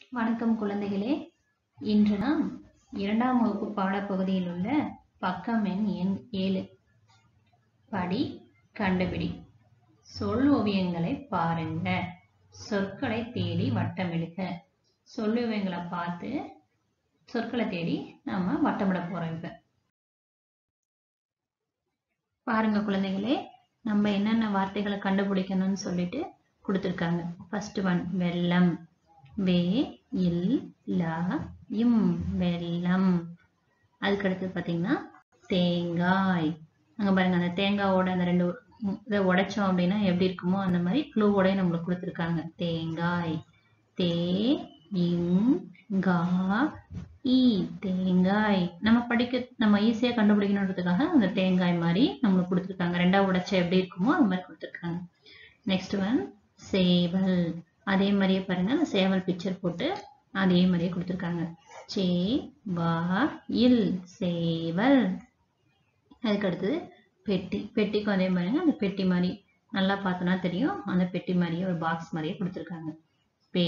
வணக்கம் குழந்தைகளே இன்று நாம் இரண்டாம் வகுப்பு பாடப்பகுதியில் உள்ள பக்கம் எண் எண் ஏழு படி கண்டுபிடி சொல் ஓவியங்களை பாருங்க சொற்களை தேடி வட்டமிடுக சொல் ஓவியங்களை பார்த்து சொற்களை தேடி நாம வட்டமிட போறோம் இப்ப பாருங்க குழந்தைகளே நம்ம என்னென்ன வார்த்தைகளை கண்டுபிடிக்கணும்னு சொல்லிட்டு கொடுத்துருக்காங்க ஃபர்ஸ்ட் ஒன் வெள்ளம் வே இல் லா இம் வெள்ளம் அதுக்கு அடுத்து பார்த்தீங்கன்னா தேங்காய் அங்கே பாருங்க அந்த தேங்காவோட அந்த ரெண்டு உ- இதை உடைச்சோம் அப்படின்னா எப்படி இருக்குமோ அந்த மாதிரி க்ளூவோடய நம்மளுக்கு கொடுத்துருக்காங்க தேங்காய் தே இங் கா ஈ தேங்காய் நம்ம படிக்க நம்ம ஈஸியாக கண்டுபிடிக்கணுன்றதுக்காக அந்த தேங்காய் மாதிரி நம்மளுக்கு கொடுத்துருக்காங்க ரெண்டா உடைச்சா எப்படி இருக்குமோ அது மாதிரி கொடுத்துருக்காங்க நெக்ஸ்ட் ஒன் சேவல் அதே மாதிரியே பாருங்க அந்த சேவல் பிக்சர் போட்டு அதே மாதிரியே கொடுத்துருக்காங்க சே வா இல் சேவல் அதுக்கு அடுத்தது பெட்டி பெட்டிக்கும் அதே மாதிரிங்க அந்த பெட்டி மாதிரி நல்லா பார்த்தோன்னா தெரியும் அந்த பெட்டி மாதிரியே ஒரு பாக்ஸ் மாதிரியே கொடுத்துருக்காங்க பே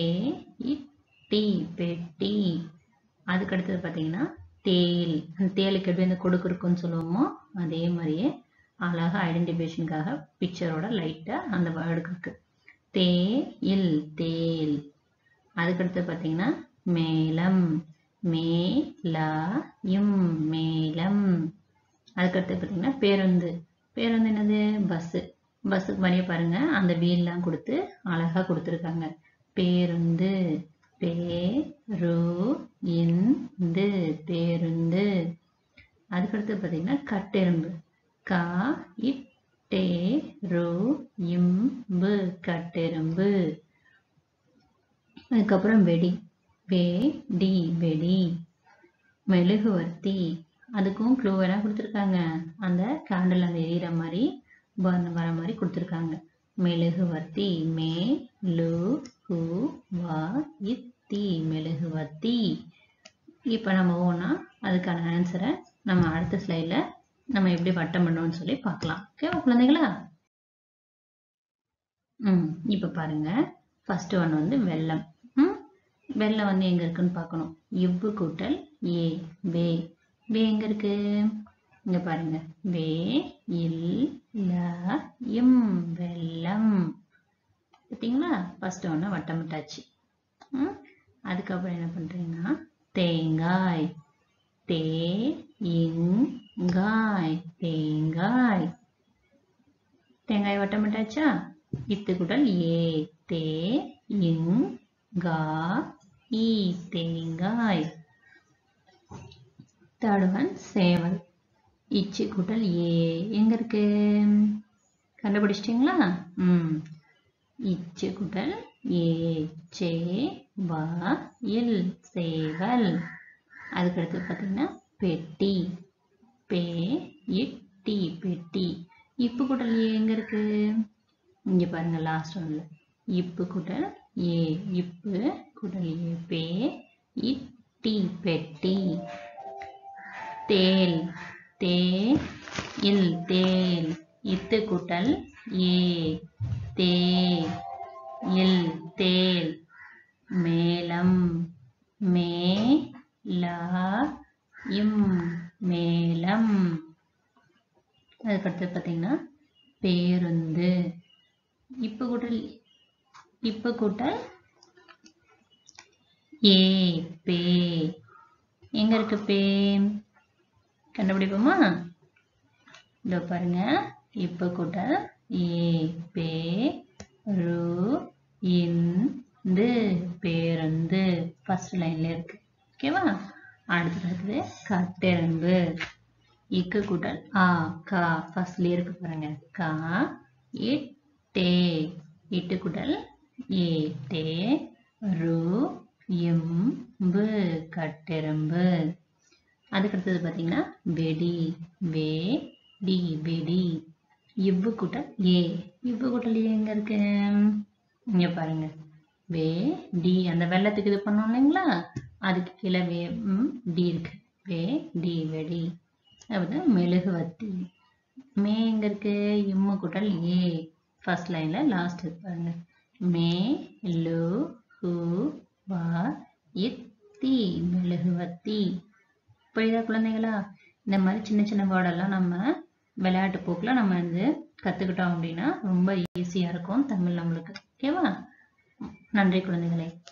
டி பெட்டி அதுக்கு அடுத்தது பார்த்தீங்கன்னா தேல் அந்த தேலுக்கு எப்படி அந்த கொடுக்கு இருக்குன்னு சொல்லுவோமோ அதே மாதிரியே அழகா ஐடென்டிஃபிகேஷனுக்காக பிக்சரோட லைட்டாக அந்த வேர்டுக்கு இருக்கு தே இல் தேல் அதுக்கடுத்து பார்த்தீங்கன்னா மேலம் மே லா இம் மேலம் அதுக்கடுத்து பார்த்தீங்கன்னா பேருந்து பேருந்து என்னது பஸ்ஸு பஸ்ஸுக்கு மாதிரியே பாருங்க அந்த வீல்லாம் கொடுத்து அழகா கொடுத்துருக்காங்க பேருந்து பே ரு இந்து பேருந்து அதுக்கடுத்து பார்த்தீங்கன்னா கட்டெரும்பு கா இட் டே ரு இம்பு கட்டெரும்பு அதுக்கப்புறம் வெடி வே டி வெடி மெழுகுவர்த்தி அதுக்கும் க்ளூ எல்லாம் கொடுத்துருக்காங்க அந்த கேண்டில் அந்த எரியிற மாதிரி burn வர மாதிரி கொடுத்துருக்காங்க மெழுகுவர்த்தி மே லு ஹு வா இத்தி மெழுகுவர்த்தி இப்போ நம்ம ஒவ்வொன்றா அதுக்கான ஆன்சரை நம்ம அடுத்த ஸ்லைடில் நம்ம எப்படி வட்டம் பண்ணோம்னு சொல்லி பார்க்கலாம் ஓகேவா குழந்தைகளா ம் இப்போ பாருங்க ஃபர்ஸ்ட் ஒன் வந்து வெள்ளம் ம் வெள்ளம் வந்து எங்க இருக்குன்னு பார்க்கணும் இவ்வு கூட்டல் ஏ வே வே எங்க இருக்கு இங்க பாருங்க வே இல் ல இம் வெள்ளம் பார்த்தீங்களா ஃபர்ஸ்ட் ஒன்று வட்டமிட்டாச்சு ம் அதுக்கப்புறம் என்ன பண்றீங்கன்னா தேங்காய் தே இங்காய் தேங்காய் தேங்காய் வட்டமிட்டாச்சா இத்து குடல் ஏ தே இங் கா ஈ தேங்காய் தேர்ட் ஒன் சேவல் இச்சு குடல் ஏ எங்க இருக்கு கண்டுபிடிச்சிட்டிங்களா ம் இச்சு குடல் ஏ சே வா இல் சேவல் அதுக்கடுத்து பார்த்தீங்கன்னா பெட்டி பே இட்டி பெட்டி இப்பு குடல் ஏ எங்க இருக்கு இங்க பாருங்க லாஸ்ட் ஒன்ல இப்பு குடல் ஏ இப்பு குடல் ஏ பே இட்டி பெட்டி தேல் தே இல் தேல் இத்து குட்டல் ஏ தே இல் தேல் மேலம் மே லா இம் மேலம் அதுக்கடுத்து பார்த்தீங்கன்னா பேருந்து இப்போ கூட்டல் இப்போ கூட்டல் ஏ பே எங்க இருக்கு பே கண்டுபிடிப்போமா இதோ பாருங்க இப்போ கூட்டல் ஏ பே ரு இந்து பேருந்து ஃபர்ஸ்ட் லைன்ல இருக்கு ஓகேவா அடுத்தது கட்டெரும்பு இக்கு கூட்டல் ஆ கா ஃபர்ஸ்ட்லயே இருக்கு பாருங்க கா இட் டே இட்டு கூட்டல் ஏ டே ரு எம்பு கட்டெரும்பு அதுக்கு அடுத்தது பார்த்தீங்கன்னா வெடி வே டி வெடி இவ்வு கூட்டல் ஏ இவ்வு கூட்டல் ஏ எங்க இருக்கு இங்க பாருங்க வே டி அந்த வெள்ளத்துக்கு இது பண்ணோம் இல்லைங்களா அதுக்கு கீழே வே ம், டி இருக்கு வே டி வெடி அப்படி மெழுகுவர்த்தி மே எங்க இருக்கு இம்மு கூட்டல் ஏ ஃபர்ஸ்ட் லைன்ல லாஸ்ட் இருக்கு பாருங்க மே லு ஹு வா மெழுகுவத்தி மெழுகுவத்தி புரியுதா குழந்தைகளா இந்த மாதிரி சின்ன சின்ன வேர்டெல்லாம் நம்ம விளையாட்டு போக்கில் நம்ம வந்து கற்றுக்கிட்டோம் அப்படின்னா ரொம்ப ஈஸியாக இருக்கும் தமிழ் நம்மளுக்கு ஓகேவா நன்றி குழந்தைகளே